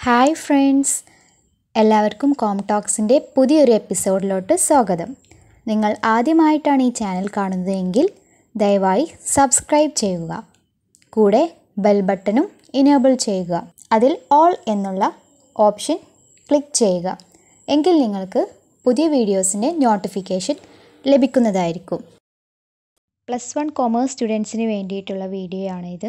hi friends എല്ലാവർക്കും com ടോക്സിൻ്റെ പുതിയൊരു എപ്പിസോഡിലോട്ട് സ്വാഗതം നിങ്ങൾ ആദ്യമായിട്ടാണ് ഈ ചാനൽ കാണുന്നതെങ്കിൽ ദയവായി സബ്സ്ക്രൈബ് ചെയ്യുക കൂടെ ബെൽ ബട്ടണും ഇനേബിൾ ചെയ്യുക അതിൽ ഓൾ എന്നുള്ള ഓപ്ഷൻ ക്ലിക്ക് ചെയ്യുക എങ്കിൽ നിങ്ങൾക്ക് പുതിയ വീഡിയോസിൻ്റെ നോട്ടിഫിക്കേഷൻ ലഭിക്കുന്നതായിരിക്കും പ്ലസ് വൺ കൊമേഴ്സ് സ്റ്റുഡൻസിന് വേണ്ടിയിട്ടുള്ള വീഡിയോ ആണ് ഇത്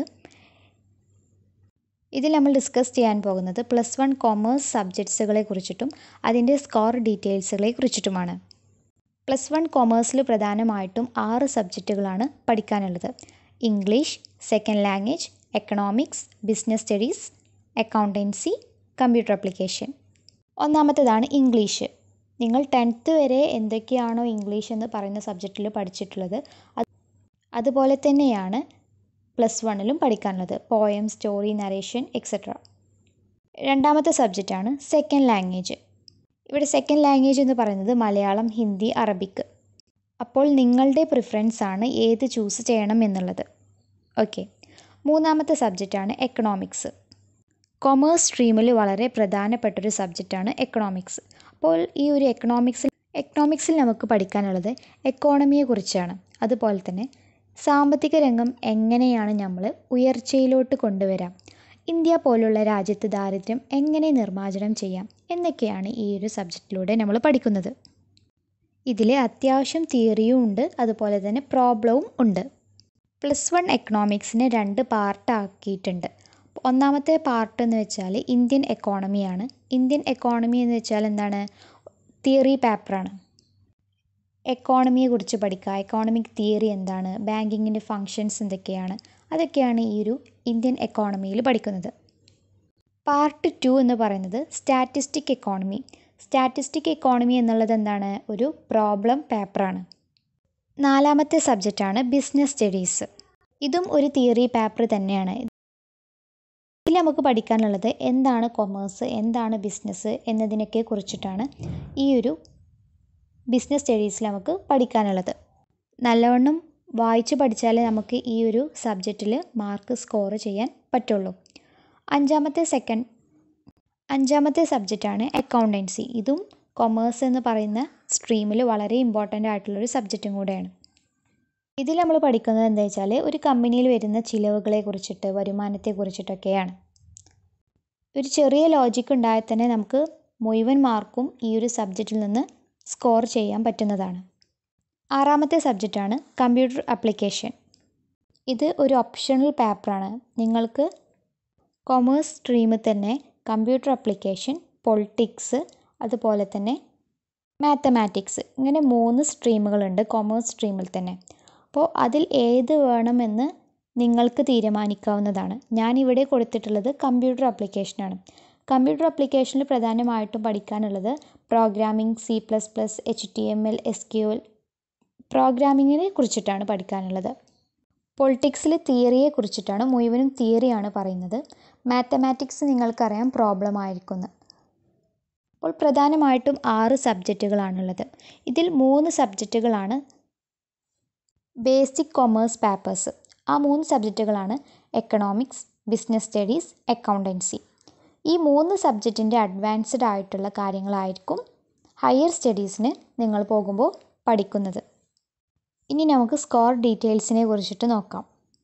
ഇതിൽ നമ്മൾ ഡിസ്കസ് ചെയ്യാൻ പോകുന്നത് പ്ലസ് വൺ കോമേഴ്സ് സബ്ജക്ട്സുകളെ കുറിച്ചിട്ടും അതിൻ്റെ സ്കോർ ഡീറ്റെയിൽസുകളെ കുറിച്ചിട്ടുമാണ് പ്ലസ് വൺ കോമേഴ്സിൽ പ്രധാനമായിട്ടും ആറ് സബ്ജക്റ്റുകളാണ് പഠിക്കാനുള്ളത് English second language economics business studies accountancy computer application ഒന്നാമത്തേതാണ് ഇംഗ്ലീഷ് നിങ്ങൾ ടെൻത്ത് വരെ എന്തൊക്കെയാണോ ഇംഗ്ലീഷ് എന്ന് പറയുന്ന സബ്ജക്റ്റിൽ പഠിച്ചിട്ടുള്ളത് അത് അതുപോലെ തന്നെയാണ് പ്ലസ് വണ്ണിലും പഠിക്കാനുള്ളത് പോയം സ്റ്റോറി നരേഷൻ എക്സെട്ര രണ്ടാമത്തെ സബ്ജക്റ്റാണ് സെക്കൻഡ് ലാംഗ്വേജ് ഇവിടെ സെക്കൻഡ് ലാംഗ്വേജ് എന്ന് പറയുന്നത് മലയാളം ഹിന്ദി അറബിക്ക് അപ്പോൾ നിങ്ങളുടെ പ്രിഫറൻസ് ആണ് ഏത് ചൂസ് ചെയ്യണം എന്നുള്ളത് ഓക്കെ മൂന്നാമത്തെ സബ്ജക്റ്റാണ് എക്കണോമിക്സ് കൊമേഴ്സ് സ്ട്രീമിൽ വളരെ പ്രധാനപ്പെട്ടൊരു സബ്ജക്റ്റാണ് എക്കണോമിക്സ് അപ്പോൾ ഈ ഒരു എക്കണോമിക്സിൽ എക്കണോമിക്സിൽ നമുക്ക് പഠിക്കാനുള്ളത് എക്കോണമിയെക്കുറിച്ചാണ് അതുപോലെ തന്നെ സാമ്പത്തിക രംഗം എങ്ങനെയാണ് നമ്മൾ ഉയർച്ചയിലോട്ട് കൊണ്ടുവരാം ഇന്ത്യ പോലുള്ള രാജ്യത്ത് ദാരിദ്ര്യം എങ്ങനെ നിർമ്മാർജ്ജനം ചെയ്യാം എന്നൊക്കെയാണ് ഈ ഒരു സബ്ജക്റ്റിലൂടെ നമ്മൾ പഠിക്കുന്നത് ഇതിൽ അത്യാവശ്യം തിയറിയും ഉണ്ട് അതുപോലെ തന്നെ പ്രോബ്ലവും ഉണ്ട് പ്ലസ് വൺ എക്കണോമിക്സിനെ രണ്ട് പാർട്ടാക്കിയിട്ടുണ്ട് ഒന്നാമത്തെ പാർട്ട് എന്ന് വെച്ചാൽ ഇന്ത്യൻ എക്കോണമിയാണ് ഇന്ത്യൻ എക്കോണമി എന്ന് വെച്ചാൽ എന്താണ് തിയറി പേപ്പറാണ് എക്കോണമിയെ കുറിച്ച് പഠിക്കുക എക്കോണമിക് തിയറി എന്താണ് ബാങ്കിങ്ങിൻ്റെ ഫങ്ഷൻസ് എന്തൊക്കെയാണ് അതൊക്കെയാണ് ഈ ഒരു ഇന്ത്യൻ എക്കോണമിയിൽ പഠിക്കുന്നത് പാർട്ട് ടു എന്ന് പറയുന്നത് സ്റ്റാറ്റിസ്റ്റിക് എക്കോണമി സ്റ്റാറ്റിസ്റ്റിക് എക്കോണമി എന്നുള്ളത് എന്താണ് ഒരു പ്രോബ്ലം പേപ്പറാണ് നാലാമത്തെ സബ്ജക്റ്റാണ് ബിസിനസ് സ്റ്റഡീസ് ഇതും ഒരു തിയറി പേപ്പർ തന്നെയാണ് ഇതിൽ നമുക്ക് പഠിക്കാനുള്ളത് എന്താണ് കൊമേഴ്സ് എന്താണ് ബിസിനസ് എന്നതിനൊക്കെ കുറിച്ചിട്ടാണ് ഈ ഒരു ബിസിനസ് സ്റ്റഡീസിൽ നമുക്ക് പഠിക്കാനുള്ളത് നല്ലവണ്ണം വായിച്ച് പഠിച്ചാലേ നമുക്ക് ഈ ഒരു സബ്ജക്റ്റിൽ മാർക്ക് സ്കോർ ചെയ്യാൻ പറ്റുള്ളൂ അഞ്ചാമത്തെ സെക്കൻഡ് അഞ്ചാമത്തെ സബ്ജക്റ്റാണ് അക്കൗണ്ടൻസി ഇതും കൊമേഴ്സ് എന്ന് പറയുന്ന സ്ട്രീമിൽ വളരെ ഇമ്പോർട്ടൻ്റ് ആയിട്ടുള്ളൊരു സബ്ജക്റ്റും കൂടെയാണ് ഇതിൽ നമ്മൾ പഠിക്കുന്നത് എന്താ വെച്ചാൽ ഒരു കമ്പനിയിൽ വരുന്ന ചിലവുകളെ കുറിച്ചിട്ട് വരുമാനത്തെ കുറിച്ചിട്ടൊക്കെയാണ് ഒരു ചെറിയ ലോജിക്ക് ഉണ്ടായാൽ തന്നെ നമുക്ക് മുഴുവൻ മാർക്കും ഈ ഒരു സബ്ജക്റ്റിൽ നിന്ന് സ്കോർ ചെയ്യാൻ പറ്റുന്നതാണ് ആറാമത്തെ സബ്ജക്റ്റാണ് കമ്പ്യൂട്ടർ ആപ്ലിക്കേഷൻ ഇത് ഒരു ഓപ്ഷണൽ പേപ്പറാണ് നിങ്ങൾക്ക് കൊമേഴ്സ് സ്ട്രീമിൽ തന്നെ കമ്പ്യൂട്ടർ ആപ്ലിക്കേഷൻ പൊളിറ്റിക്സ് അതുപോലെ തന്നെ മാത്തമാറ്റിക്സ് ഇങ്ങനെ മൂന്ന് സ്ട്രീമുകളുണ്ട് കൊമേഴ്സ് സ്ട്രീമിൽ തന്നെ അപ്പോൾ അതിൽ ഏത് വേണമെന്ന് നിങ്ങൾക്ക് തീരുമാനിക്കാവുന്നതാണ് ഞാനിവിടെ കൊടുത്തിട്ടുള്ളത് കമ്പ്യൂട്ടർ ആപ്ലിക്കേഷനാണ് കമ്പ്യൂട്ടർ ആപ്ലിക്കേഷനിൽ പ്രധാനമായിട്ടും പഠിക്കാനുള്ളത് programming C plus plus H T M L S Q L പ്രോഗ്രാമിങ്ങിനെ കുറിച്ചിട്ടാണ് പഠിക്കാനുള്ളത് പൊളിറ്റിക്സിൽ തിയറിയെ കുറിച്ചിട്ടാണ് മുഴുവനും തിയറിയാണ് പറയുന്നത് മാത്തമാറ്റിക്സ് നിങ്ങൾക്കറിയാം പ്രോബ്ലം ആയിരിക്കുന്നു അപ്പോൾ പ്രധാനമായിട്ടും ആറ് സബ്ജക്റ്റുകളാണുള്ളത് ഇതിൽ മൂന്ന് സബ്ജക്റ്റുകളാണ് ബേസിക് കൊമേഴ്സ് പേപ്പേഴ്സ് ആ മൂന്ന് സബ്ജക്റ്റുകളാണ് എക്കണോമിക്സ് ബിസിനസ് സ്റ്റഡീസ് അക്കൗണ്ടൻസി ഈ മൂന്ന് സബ്ജക്റ്റിൻ്റെ അഡ്വാൻസ്ഡ് ആയിട്ടുള്ള കാര്യങ്ങളായിരിക്കും ഹയർ സ്റ്റഡീസിന് നിങ്ങൾ പോകുമ്പോൾ പഠിക്കുന്നത് ഇനി നമുക്ക് സ്കോർ ഡീറ്റെയിൽസിനെ കുറിച്ചിട്ട് നോക്കാം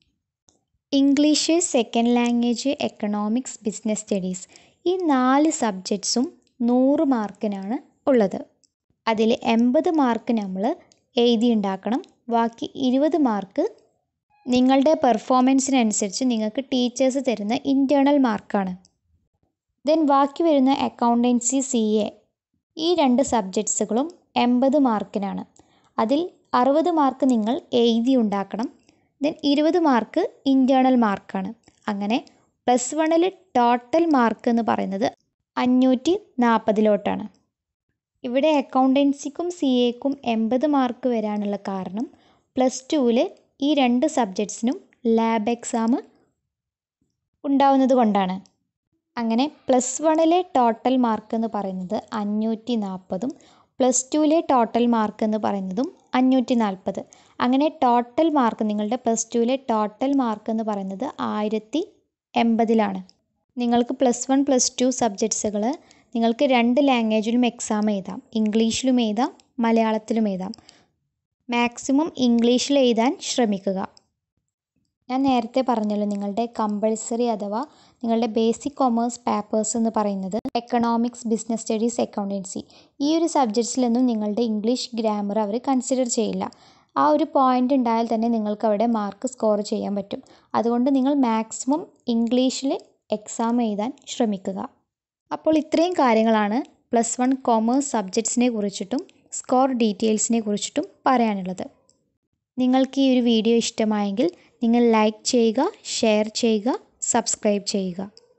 English second language economics business studies ഈ നാല് സബ്ജക്ട്സും നൂറ് മാർക്കിനാണ് ഉള്ളത് അതിൽ എൺപത് മാർക്ക് നമ്മൾ എഴുതി ഉണ്ടാക്കണം ബാക്കി ഇരുപത് മാർക്ക് നിങ്ങളുടെ പെർഫോമൻസിനനുസരിച്ച് നിങ്ങൾക്ക് ടീച്ചേഴ്സ് തരുന്ന ഇൻറ്റേർണൽ മാർക്കാണ് ദെൻ ബാക്കി വരുന്ന അക്കൗണ്ടൻസി സി എ ഈ രണ്ട് സബ്ജക്ട്സുകളും എൺപത് മാർക്കിനാണ് അതിൽ അറുപത് മാർക്ക് നിങ്ങൾ എഴുതി ഉണ്ടാക്കണം ദെൻ ഇരുപത് മാർക്ക് ഇൻറ്റേർണൽ മാർക്കാണ് അങ്ങനെ പ്ലസ് വണ്ണിൽ ടോട്ടൽ മാർക്ക് എന്ന് പറയുന്നത് അഞ്ഞൂറ്റി നാൽപ്പതിലോട്ടാണ് ഇവിടെ അക്കൗണ്ടൻസിക്കും സി എക്കും എൺപത് മാർക്ക് വരാനുള്ള കാരണം പ്ലസ് ടുവിൽ ഈ രണ്ട് സബ്ജക്ട്സിനും ലാബ് എക്സാം ഉണ്ടാവുന്നത് കൊണ്ടാണ് അങ്ങനെ പ്ലസ് വണ്ണിലെ ടോട്ടൽ മാർക്ക് എന്ന് പറയുന്നത് അഞ്ഞൂറ്റി നാൽപ്പതും പ്ലസ് ടുവിലെ ടോട്ടൽ മാർക്ക് എന്ന് പറയുന്നതും അഞ്ഞൂറ്റി നാൽപ്പത് അങ്ങനെ ടോട്ടൽ മാർക്ക് നിങ്ങളുടെ പ്ലസ് ടുവിലെ ടോട്ടൽ മാർക്ക് എന്ന് പറയുന്നത് ആയിരത്തി എൺപതിലാണ് നിങ്ങൾക്ക് പ്ലസ് വൺ പ്ലസ് ടു സബ്ജക്ട്സുകൾ നിങ്ങൾക്ക് രണ്ട് ലാംഗ്വേജിലും എക്സാം എഴുതാം ഇംഗ്ലീഷിലും എഴുതാം മലയാളത്തിലും എഴുതാം മാക്സിമം ഇംഗ്ലീഷിൽ എഴുതാൻ ശ്രമിക്കുക ഞാൻ നേരത്തെ പറഞ്ഞല്ലോ നിങ്ങളുടെ കമ്പൾസറി അഥവാ നിങ്ങളുടെ ബേസിക് കൊമേഴ്സ് പേപ്പേഴ്സ് എന്ന് പറയുന്നത് എക്കണോമിക്സ് ബിസിനസ് സ്റ്റഡീസ് അക്കൗണ്ടൻസി ഈ ഒരു സബ്ജക്ട്സിലൊന്നും നിങ്ങളുടെ ഇംഗ്ലീഷ് ഗ്രാമർ അവർ കൺസിഡർ ചെയ്യില്ല ആ ഒരു പോയിന്റ് ഉണ്ടായാൽ തന്നെ നിങ്ങൾക്ക് അവിടെ മാർക്ക് സ്കോർ ചെയ്യാൻ പറ്റും അതുകൊണ്ട് നിങ്ങൾ മാക്സിമം ഇംഗ്ലീഷിൽ എക്സാം എഴുതാൻ ശ്രമിക്കുക അപ്പോൾ ഇത്രയും കാര്യങ്ങളാണ് പ്ലസ് വൺ കോമേഴ്സ് സബ്ജക്ട്സിനെ കുറിച്ചിട്ടും സ്കോർ ഡീറ്റെയിൽസിനെ കുറിച്ചിട്ടും പറയാനുള്ളത് നിങ്ങൾക്ക് ഈ ഒരു വീഡിയോ ഇഷ്ടമായെങ്കിൽ നിങ്ങൾ ലൈക്ക് ചെയ്യുക ഷെയർ ചെയ്യുക സബ്സ്ക്രൈബ് ചെയ്യുക